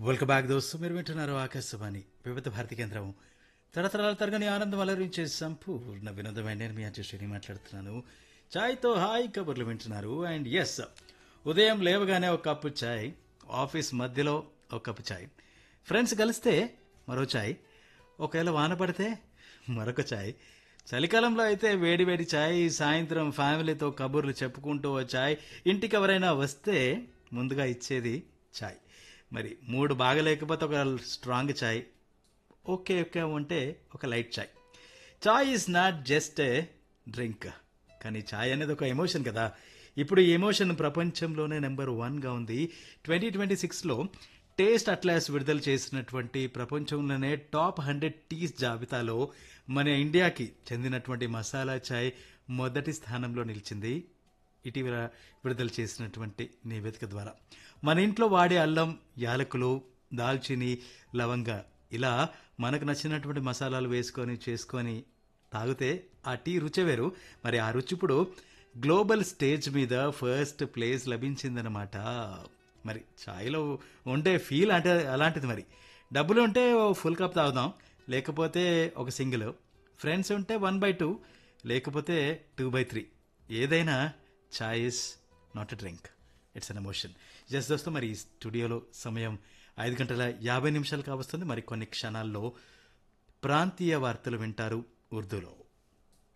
welcome back దోస్తు మీరు వింటున్నారు ఆకాశవాణి వివిధ భారతి కేంద్రం తరతరాల తరగని ఆనందం అలరించే సంపూర్ణ వినోదమైన నేను మీ అధ్యక్షుడిని మాట్లాడుతున్నాను చాయ్తో హాయ్ కబుర్లు వింటున్నారు అండ్ ఎస్ ఉదయం లేవగానే ఒక కప్పు చాయ్ ఆఫీస్ మధ్యలో ఒక కప్పు చాయ్ ఫ్రెండ్స్ కలిస్తే మరో చాయ్ ఒకవేళ వాన పడితే మరొక చాయ్ చలికాలంలో అయితే వేడి వేడి చాయ్ సాయంత్రం ఫ్యామిలీతో కబుర్లు చెప్పుకుంటూ ఓ చాయ్ ఇంటికి ఎవరైనా వస్తే ముందుగా ఇచ్చేది చాయ్ మరి మూడు బాగలేకపోతే ఒక స్ట్రాంగ్ చాయ్ ఓకే ఓకే ఉంటే ఒక లైట్ చాయ్ chai is not just a drink కానీ చాయ్ అనేది ఒక ఎమోషన్ కదా ఇప్పుడు ఈ ఎమోషన్ ప్రపంచంలోనే నెంబర్ వన్గా ఉంది ట్వంటీ ట్వంటీ సిక్స్లో టేస్ట్ అట్లాస్ విడుదల చేసినటువంటి ప్రపంచంలోనే టాప్ హండ్రెడ్ టీస్ జాబితాలో మన ఇండియాకి చెందినటువంటి మసాలా చాయ్ మొదటి స్థానంలో నిలిచింది ఇటీవల విడుదల చేసినటువంటి నివేదిక ద్వారా మన ఇంట్లో వాడే అల్లం యాలకులు దాల్చిని లవంగ ఇలా మనకు నచ్చినటువంటి మసాలాలు వేసుకొని చేసుకొని తాగితే ఆ టీ రుచి వేరు మరి ఆ రుచి ఇప్పుడు గ్లోబల్ స్టేజ్ మీద ఫస్ట్ ప్లేస్ లభించిందనమాట మరి ఛాయ్లో ఉండే ఫీల్ అంటే అలాంటిది మరి డబ్బులు ఉంటే ఓ ఫుల్ కప్ తాగుదాం లేకపోతే ఒక సింగిల్ ఫ్రెండ్స్ ఉంటే వన్ బై టూ లేకపోతే టూ బై త్రీ ఏదైనా chai is not a drink it's an emotion just దోస్తు మరి ఈ స్టూడియోలో సమయం ఐదు గంటల యాభై నిమిషాలు కావస్తుంది మరి కొన్ని క్షణాల్లో ప్రాంతీయ వార్తలు వింటారు ఉర్దూలో